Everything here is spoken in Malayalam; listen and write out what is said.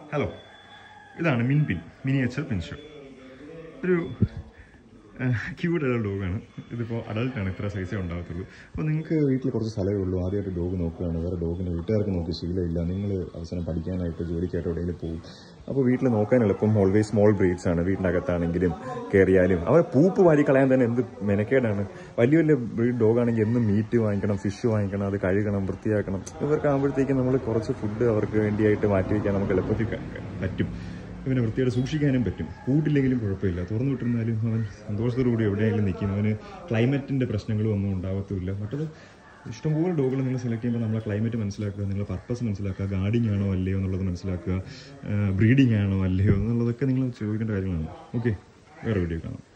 ഹലോ ഇതാണ് മിൻപിൻ മിനിയേച്ചർ പിൻഷോ ഒരു ക്യൂട്ടുള്ള ഡോഗാണ് ഇതിപ്പോൾ അഡൾട്ടാണ് ഇത്ര സൈസേ ഉണ്ടാകത്തുള്ളൂ അപ്പോൾ നിങ്ങൾക്ക് വീട്ടിൽ കുറച്ച് സ്ഥലമേ ഉള്ളൂ ആദ്യമായിട്ട് ഡോഗ് നോക്കുകയാണ് വേറെ ഡോഗിൻ്റെ വീട്ടുകാർക്ക് നോക്കി ശീലമില്ല നിങ്ങൾ അവസാനം പഠിക്കാനായിട്ട് ജോലിക്കായിട്ട് എവിടെയെങ്കിലും പോകും അപ്പോൾ വീട്ടിൽ നോക്കാൻ എളുപ്പം ഓൾവേസ് സ്മോൾ ബ്രീഡ്സ് ആണ് വീടിൻ്റെ അകത്താണെങ്കിലും കയറിയാലും അവ പൂപ്പ് വാരി കളയാൻ തന്നെ എന്ത് മെനക്കേടാണ് വലിയ വലിയ ബ്രീഡ് ഡോഗ് ആണെങ്കിൽ എന്നും മീറ്റ് വാങ്ങിക്കണം ഫിഷ് വാങ്ങിക്കണം അത് കഴുകണം വൃത്തിയാക്കണം ഇവർക്ക് ആകുമ്പോഴത്തേക്കും നമ്മൾ കുറച്ച് ഫുഡ് അവർക്ക് വേണ്ടിയായിട്ട് മാറ്റി വയ്ക്കാൻ നമുക്ക് എളുപ്പത്തിൽ ക- ക- പറ്റും ഇവനെ വൃത്തിയായിട്ട് സൂക്ഷിക്കാനും പറ്റും കൂട്ടില്ലെങ്കിലും കുഴപ്പമില്ല തുറന്നു വിട്ടിരുന്നാലും അവൻ സന്തോഷത്തോടുകൂടി എവിടെയെങ്കിലും നിൽക്കും അവന് ക്ലൈമറ്റിൻ്റെ പ്രശ്നങ്ങളും ഒന്നും ഉണ്ടാകത്തുമില്ല മറ്റത് ഇഷ്ടംപോലെ ഡോഗുകൾ നിങ്ങൾ സെലക്ട് ചെയ്യുമ്പോൾ നമ്മളെ ക്ലൈമറ്റ് മനസ്സിലാക്കുക നിങ്ങളുടെ പർപ്പസ് മനസ്സിലാക്കുക ഗാർഡിങ് ആണോ അല്ലയോ എന്നുള്ളത് മനസ്സിലാക്കുക ബ്രീഡിംഗ് ആണോ അല്ലയോ എന്നുള്ളതൊക്കെ നിങ്ങൾ ചോദിക്കേണ്ട കാര്യങ്ങളാണ് ഓക്കെ വേറെ വീഡിയോ കാണാം